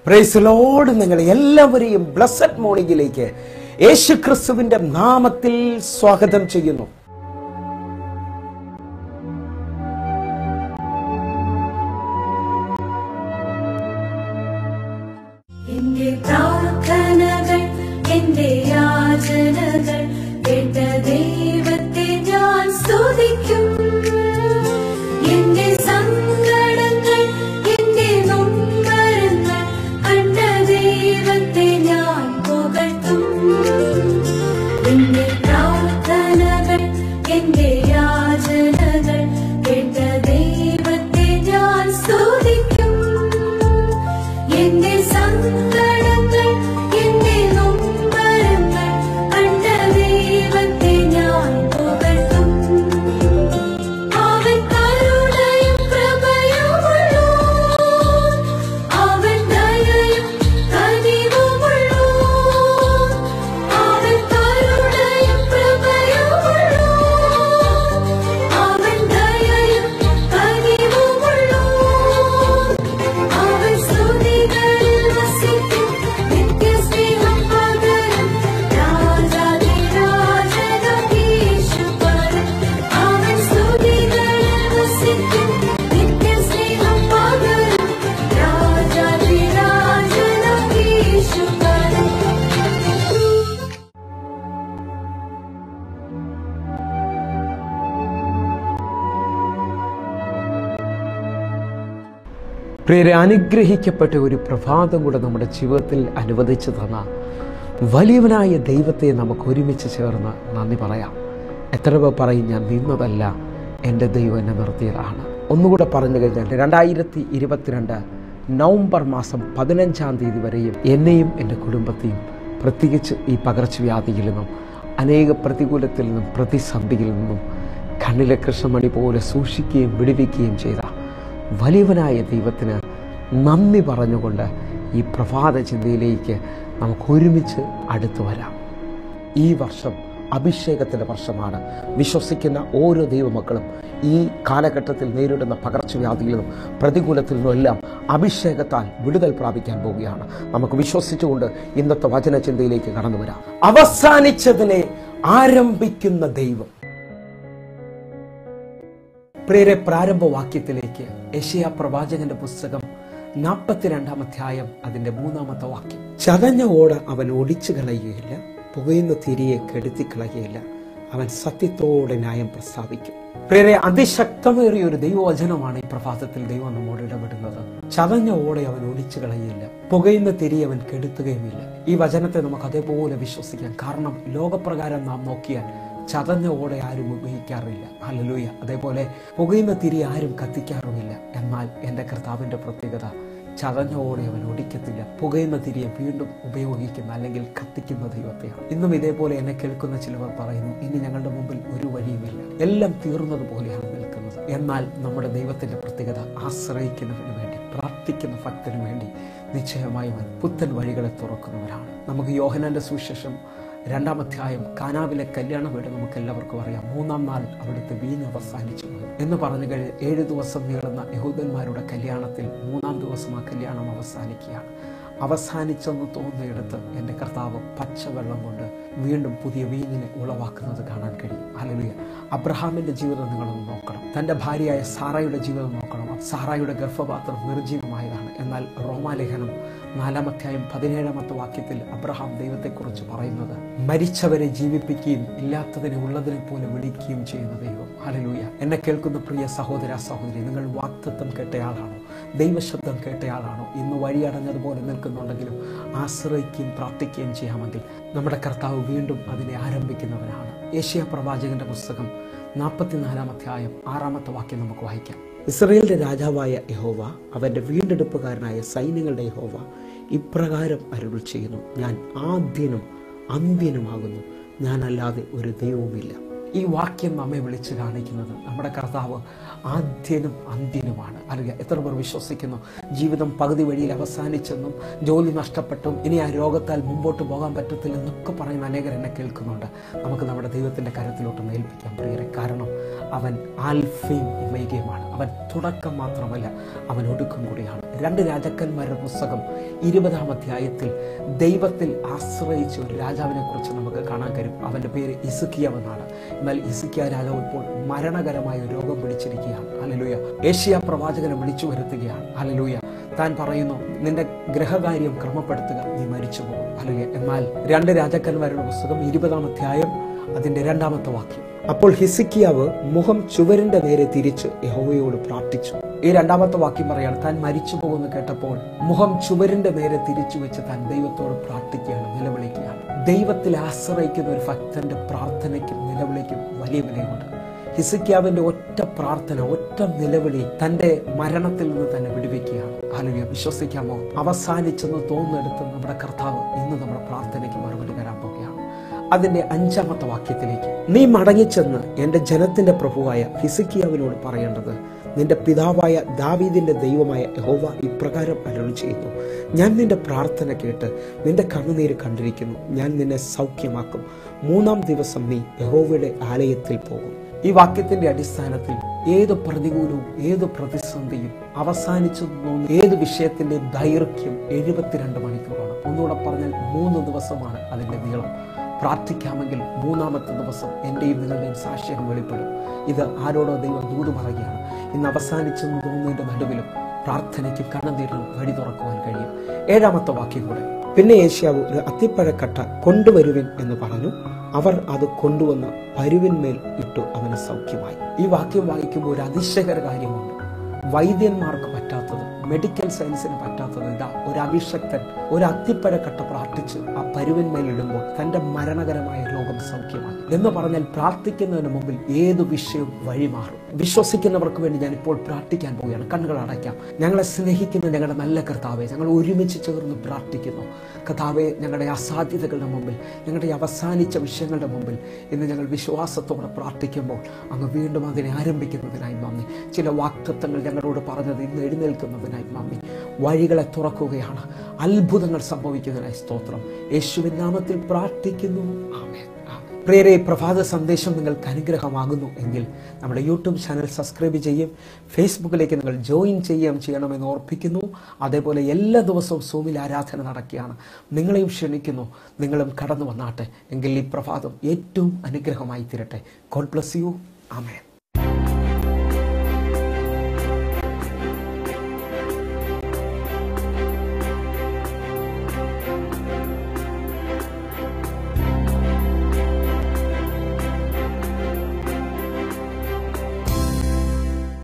പ്രൈസിലോട് നിങ്ങൾ എല്ലാവരെയും ബ്ലസ്സഡ് മോർണിംഗിലേക്ക് യേശു ക്രിസ്തുവിന്റെ നാമത്തിൽ സ്വാഗതം ചെയ്യുന്നു എന്റെ പ്രാർത്ഥനകൾ എന്റെ യാചനകൾ കേട്ട ദൈവത്തെ ഞാൻ സ്തുതിക്കും എന്റെ സങ്കടങ്ങൾ എന്റെ നൊമ്പരങ്ങൾ കണ്ട ദൈവത്തെ ഞാൻ പുകഴ്ത്തും എന്റെ പ്രാർത്ഥനകൾ എന്റെ യാചനകൾ കേട്ട ദൈവത്തെ ഞാൻ സ്തുതിക്കും എന്റെ സങ്കടങ്ങൾ എന്റെ നൊമ്പരങ്ങൾ കണ്ട ദൈവത്തെ ഞാൻ പുകഴ്ത്തും അവൻ കരുണയും കൃപയുമുള്ളൂ അവൻ ദയയും കനിവുമുള്ളൂ അവൻ കരുണയും കൃപയുമുള്ളൂ അവൻ ദയയും കനിവുമുള്ളൂ അവൻ സ്തുതികളിൽ വസിക്കും നിത്യസ്നേഹം പകരും രാജാധിരാജനും യേശുപരൻ അവൻ സ്തുതികളിൽ വസിക്കും നിത്യസ്നേഹം പകരും രാജാധിരാജനും യേശുപരൻ പ്രിയരെ അനുഗ്രഹിക്കപ്പെട്ട ഒരു പ്രഭാതം കൂടെ നമ്മുടെ ജീവിതത്തിൽ അനുവദിച്ചു തന്ന വലിയവനായ ദൈവത്തെ നമുക്ക് ഒരുമിച്ച് ചേർന്ന് നന്ദി പറയാം എത്ര പേർ പറയും ഞാൻ നിന്നതല്ല എൻ്റെ ദൈവം എന്നെ നിർത്തിയതാണ് ഒന്നുകൂടെ പറഞ്ഞു കഴിഞ്ഞാൽ രണ്ടായിരത്തി ഇരുപത്തിരണ്ട് നവംബർ മാസം പതിനഞ്ചാം തീയതി വരെയും എന്നെയും എൻ്റെ കുടുംബത്തെയും പ്രത്യേകിച്ച് ഈ പകർച്ചവ്യാധിയിൽ നിന്നും അനേക പ്രതികൂലത്തിൽ നിന്നും പ്രതിസന്ധിയിൽ നിന്നും കണ്ണിലെ കൃഷ്ണമണി പോലെ സൂക്ഷിക്കുകയും വിടുവിക്കുകയും ചെയ്ത വലിയവനായ ദൈവത്തിന് നന്ദി പറഞ്ഞുകൊണ്ട് ഈ പ്രഭാത ചിന്തയിലേക്ക് നമുക്ക് ഒരുമിച്ച് അടുത്തു വരാം ഈ വർഷം അഭിഷേകത്തിൻ്റെ വർഷമാണ് വിശ്വസിക്കുന്ന ഓരോ ദൈവമക്കളും ഈ കാലഘട്ടത്തിൽ നേരിടുന്ന പകർച്ചവ്യാധിയിൽ നിന്നും പ്രതികൂലത്തിൽ നിന്നും എല്ലാം അഭിഷേകത്താൽ വിടുതൽ പ്രാപിക്കാൻ പോവുകയാണ് നമുക്ക് വിശ്വസിച്ചുകൊണ്ട് ഇന്നത്തെ വചന ചിന്തയിലേക്ക് കടന്നു വരാം അവസാനിച്ചതിനെ ആരംഭിക്കുന്ന ദൈവം പ്രിയരെ പ്രാരംഭവാക്യത്തിലേക്ക് യശയ പ്രവാചകന്റെ പുസ്തകം നാൽപ്പത്തിരണ്ടാം അധ്യായം അതിന്റെ മൂന്നാമത്തെ വാക്യം ചതഞ്ഞ ഓട അവൻ ഒടിച്ചു കളയുകയില്ല പുകയുന്ന തിരിയെ കെടുത്തി കളയുകയില്ല അവൻ സത്യത്തോടെ ന്യായം പ്രസ്താവിക്കും പ്രിയരെ അതിശക്തമേറിയ ഒരു ദൈവവചനമാണ് ഈ പ്രഭാതത്തിൽ ദൈവം നമ്മോട് ഇടപെടുന്നത് ചതഞ്ഞ ഓടെ അവൻ ഒടിച്ചു കളയുകയില്ല പുകയുന്ന തിരി അവൻ കെടുത്തുകയുമില്ല ഈ വചനത്തെ നമുക്ക് അതേപോലെ വിശ്വസിക്കാം കാരണം ലോകപ്രകാരം നാം നോക്കിയാൽ ചതഞ്ഞ ഓടെ ആരും ഉപയോഗിക്കാറില്ല ഹല്ലേലൂയ അതേപോലെ പുകയുന്ന തിരി ആരും കത്തിക്കാറുമില്ല എന്നാൽ എൻ്റെ കർത്താവിൻ്റെ പ്രത്യേകത ചതഞ്ഞ ഓടെ അവൻ ഒടിക്കത്തില്ല പുകയുന്ന തിരിയെ വീണ്ടും ഉപയോഗിക്കുന്ന അല്ലെങ്കിൽ കത്തിക്കുന്ന ദൈവത്തെയാണ് ഇന്നും ഇതേപോലെ എന്നെ കേൾക്കുന്ന ചിലവർ പറയുന്നു ഇനി ഞങ്ങളുടെ മുമ്പിൽ ഒരു വഴിയുമില്ല എല്ലാം തീർന്നതുപോലെയാണ് നിൽക്കുന്നത് എന്നാൽ നമ്മുടെ ദൈവത്തിൻ്റെ പ്രത്യേകത ആശ്രയിക്കുന്നതിന് വേണ്ടി പ്രാർത്ഥിക്കുന്ന ഭക്തന് വേണ്ടി നിശ്ചയമായും അവൻ പുത്തൻ വഴികളെ തുറക്കുന്നവരാണ് നമുക്ക് യോഹനാന്റെ സുവിശേഷം രണ്ടാം അധ്യായം കാനാവിലെ കല്യാണ വീട് നമുക്ക് എല്ലാവർക്കും അറിയാം മൂന്നാം നാൾ അവിടുത്തെ വീഞ്ഞ് അവസാനിച്ചു പോയി എന്ന് പറഞ്ഞു കഴിഞ്ഞ് ഏഴ് ദിവസം നീളുന്ന യഹൂദന്മാരുടെ കല്യാണത്തിൽ മൂന്നാം ദിവസം ആ കല്യാണം അവസാനിക്കുകയാണ് അവസാനിച്ചെന്ന് തോന്നിയെടുത്ത് എൻ്റെ കർത്താവ് പച്ചവെള്ളം കൊണ്ട് വീണ്ടും പുതിയ വീഞ്ഞിനെ ഉളവാക്കുന്നത് കാണാൻ കഴിയും അലലുയ അബ്രഹാമിന്റെ ജീവിതം നിങ്ങളൊന്ന് നോക്കണം തൻ്റെ ഭാര്യയായ സാറായുടെ ജീവിതം നോക്കണം സാറായുടെ ഗർഭപാത്രം നിർജീവമായതാണ് എന്നാൽ റോമാലേഖനം നാലാമധ്യായം പതിനേഴാമത്തെ വാക്യത്തിൽ അബ്രഹാം ദൈവത്തെക്കുറിച്ച് പറയുന്നത് മരിച്ചവരെ ജീവിപ്പിക്കുകയും ഇല്ലാത്തതിനെ ഉള്ളതിനെ പോലെ വിളിക്കുകയും ചെയ്യുന്ന ദൈവം ഹലലൂയ എന്നെ കേൾക്കുന്ന പ്രിയ സഹോദര സഹോദരി നിങ്ങൾ വാക്തത്വം കേട്ടയാളാണോ ദൈവശബ്ദം കേട്ടയാളാണോ ഇന്ന് വഴിയടഞ്ഞതുപോലെ നിൽക്കുന്നുണ്ടെങ്കിലും ആശ്രയിക്കുകയും പ്രാർത്ഥിക്കുകയും ചെയ്യാമെങ്കിൽ നമ്മുടെ കർത്താവ് വീണ്ടും അതിനെ ആരംഭിക്കുന്നവനാണ് ഏഷ്യ പ്രവാചകന്റെ പുസ്തകം നാൽപ്പത്തിനാലാം അധ്യായം ആറാമത്തെ വാക്യം നമുക്ക് വായിക്കാം ഇസ്രയേലിന്റെ രാജാവായ യഹോവ അവന്റെ വീണ്ടെടുപ്പുകാരനായ സൈന്യങ്ങളുടെ യഹോവ ഇപ്രകാരം അരുൾ ചെയ്യുന്നു ഞാൻ ആദ്യനും അന്ത്യനുമാകുന്നു ഞാനല്ലാതെ ഒരു ദൈവവുമില്ല ഈ വാക്യം നമ്മെ വിളിച്ചു കാണിക്കുന്നത് നമ്മുടെ കർത്താവ് ആദ്യനും അന്ത്യനുമാണ് അറിയുക എത്ര പേർ വിശ്വസിക്കുന്നു ജീവിതം പകുതി വഴിയിൽ അവസാനിച്ചെന്നും ജോലി നഷ്ടപ്പെട്ടും ഇനി ആ രോഗത്താൽ മുമ്പോട്ട് പോകാൻ പറ്റത്തില്ലെന്നൊക്കെ പറയുന്ന അനേകർ എന്നെ കേൾക്കുന്നുണ്ട് നമുക്ക് നമ്മുടെ ദൈവത്തിൻ്റെ കരത്തിലോട്ട് ഏൽപ്പിക്കാൻ പ്രിയരെ കാരണം അവൻ ആൽഫയും ഒമേഗയുമാണ് അവൻ തുടക്കം മാത്രമല്ല അവൻ ഒടുക്കം കൂടിയാണ് രണ്ട് രാജാക്കന്മാരുടെ പുസ്തകം ഇരുപതാം അധ്യായത്തിൽ ദൈവത്തിൽ ആശ്രയിച്ച ഒരു രാജാവിനെ കുറിച്ച് നമുക്ക് കാണാൻ കഴിയും അവൻ്റെ പേര് ഇസുക്കിയാവ് എന്നാണ് എന്നാൽ ഇസുക്കിയ രാജാവ് ഇപ്പോൾ മരണകരമായ ഒരു രോഗം പിടിച്ചിരിക്കുകയാണ് അലലൂയ ഏഷ്യ പ്രവാചകനെ വിളിച്ചു വരുത്തുകയാണ് അലലൂയ താൻ പറയുന്നു നിന്റെ ഗ്രഹകാര്യം ക്രമപ്പെടുത്തുക നീ മരിച്ചു പോകും അലലൂയ എന്നാൽ രണ്ട് രാജാക്കന്മാരുടെ പുസ്തകം ഇരുപതാം അധ്യായം അതിന്റെ രണ്ടാമത്തെ വാക്യം അപ്പോൾ ഹിസിക്കിയാവ് മുഖം ചുവരിന്റെ നേരെ തിരിച്ച് യഹോവയോട് പ്രാർത്ഥിച്ചു ഈ രണ്ടാമത്തെ വാക്യം പറയാണ് താൻ മരിച്ചു പോകുമെന്ന് കേട്ടപ്പോൾ മുഖം ചുവരിന്റെ നേരെ തിരിച്ചു വെച്ച് താൻ ദൈവത്തോട് പ്രാർത്ഥിക്കുകയാണ് നിലവിളിക്കുകയാണ് ദൈവത്തിൽ ആശ്രയിക്കുന്ന ഒരു ഭക്തന്റെ പ്രാർത്ഥനയ്ക്കും നിലവിളിക്കും വലിയ വിലയുണ്ട് ഹിസിക്യാവിന്റെ ഒറ്റ പ്രാർത്ഥന ഒറ്റ നിലവിളി തന്റെ മരണത്തിൽ നിന്ന് തന്നെ വിടുവിക്കുകയാണ് ആലുവിയ വിശ്വസിക്കാമോ അവസാനിച്ചെന്ന് തോന്നെടുത്ത് നമ്മുടെ കർത്താവ് ഇന്ന് നമ്മുടെ പ്രാർത്ഥനയ്ക്ക് മറുപടി തരാൻ പോവുകയാണ് അതിന്റെ അഞ്ചാമത്തെ വാക്യത്തിലേക്ക് നീ മടങ്ങിച്ചെന്ന് എന്റെ ജനത്തിന്റെ പ്രഭുവായ ഹിസിക്കിയാവിനോട് പറയേണ്ടത് നിന്റെ പിതാവായ ദാവീദിന്റെ ദൈവമായ യഹോവ ഇപ്രകാരം അരുളി ചെയ്യുന്നു ഞാൻ നിന്റെ പ്രാർത്ഥന കേട്ട് നിന്റെ കണ്ണുനീര് കണ്ടിരിക്കുന്നു ഞാൻ നിന്നെ സൗഖ്യമാക്കും മൂന്നാം ദിവസം നീ യഹോവയുടെ ആലയത്തിൽ പോകും ഈ വാക്യത്തിന്റെ അടിസ്ഥാനത്തിൽ ഏത് പ്രതികൂലവും ഏത് പ്രതിസന്ധിയും അവസാനിച്ചു തോന്നുന്ന ഏത് വിഷയത്തിന്റെ ദൈർഘ്യം എഴുപത്തിരണ്ട് മണിക്കൂറാണ് ഒന്നുകൂടെ പറഞ്ഞാൽ മൂന്ന് ദിവസമാണ് അതിന്റെ നീളം പ്രാർത്ഥിക്കാമെങ്കിൽ മൂന്നാമത്തെ ദിവസം എൻ്റെയും നിങ്ങളുടെയും സാക്ഷ്യം വെളിപ്പെടും ഇത് ആരോടോ ദൈവം ദൂത് പറയുകയാണ് ഇന്ന് അവസാനിച്ചെന്ന് തോന്നുന്നതിന്റെ നടുവിലും പ്രാർത്ഥനയ്ക്ക് കണ്ണുനീരിനും വഴി തുറക്കുവാൻ കഴിയും ഏഴാമത്തെ വാക്യം കൂടെ പിന്നെ ഏഷ്യാവ് ഒരു അത്തിപ്പഴക്കട്ട കൊണ്ടുവരുവിൻ എന്ന് പറഞ്ഞു അവർ അത് കൊണ്ടുവന്ന് പരുവിന്മേൽ ഇട്ടു അവന് സൗഖ്യമായി ഈ വാക്യം വായിക്കുമ്പോൾ ഒരു അതിശയകര കാര്യമുണ്ട് വൈദ്യന്മാർക്ക് പറ്റാത്തത് മെഡിക്കൽ സയൻസിന് പറ്റാത്തത് ഇതാ ഒരു അഭിഷക്തൻ ഒരു അത്തിപ്പഴക്കട്ട പ്രാർത്ഥിച്ച് ആ പരുവിന്മേൽ ഇടുമ്പോൾ തന്റെ മരണകരമായ രോഗം സൗഖ്യമായി എന്ന് പറഞ്ഞാൽ പ്രാർത്ഥിക്കുന്നതിന് മുമ്പിൽ ഏത് വിഷയവും വഴിമാറും വിശ്വസിക്കുന്നവർക്ക് വേണ്ടി ഞാൻ ഇപ്പോൾ പ്രാർത്ഥിക്കാൻ പോവുകയാണ് കണ്ണുകൾ അടയ്ക്കാം ഞങ്ങളെ സ്നേഹിക്കുന്ന ഞങ്ങളുടെ നല്ല കർത്താവെ ഞങ്ങൾ ഒരുമിച്ച് ചേർന്ന് പ്രാർത്ഥിക്കുന്നു കർത്താവെ ഞങ്ങളുടെ അസാധ്യതകളുടെ മുമ്പിൽ ഞങ്ങളുടെ അവസാനിച്ച വിഷയങ്ങളുടെ മുമ്പിൽ ഇന്ന് ഞങ്ങൾ വിശ്വാസത്തോടെ പ്രാർത്ഥിക്കുമ്പോൾ അങ്ങ് വീണ്ടും അതിനെ ആരംഭിക്കുന്നതിനായി നന്ദി ചില വാക്തത്വങ്ങൾ ഞങ്ങളോട് പറഞ്ഞത് ഇന്ന് എഴുന്നേൽക്കുന്നതിനായി നന്ദി വഴികളെ തുറക്കുകയാണ് അത്ഭുതങ്ങൾ സംഭവിക്കുന്നതിനായി സ്തോത്രം യേശുവിൻ നാമത്തിൽ പ്രാർത്ഥിക്കുന്നു ആമേൻ ആമേൻ. പ്രിയരെ ഈ പ്രഭാത സന്ദേശം നിങ്ങൾക്ക് അനുഗ്രഹമാകുന്നു എങ്കിൽ നമ്മുടെ യൂട്യൂബ് ചാനൽ സബ്സ്ക്രൈബ് ചെയ്യും ഫേസ്ബുക്കിലേക്ക് നിങ്ങൾ ജോയിൻ ചെയ്യുകയും ചെയ്യണമെന്ന് ഓർപ്പിക്കുന്നു അതേപോലെ എല്ലാ ദിവസവും സൂമിൽ ആരാധന നടക്കുകയാണ് നിങ്ങളെയും ക്ഷണിക്കുന്നു നിങ്ങളും കടന്നു വന്നാട്ടെ എങ്കിൽ ഈ പ്രഭാതം ഏറ്റവും അനുഗ്രഹമായി തീരട്ടെ ഗോഡ് ബ്ലസ് യു ആമേൻ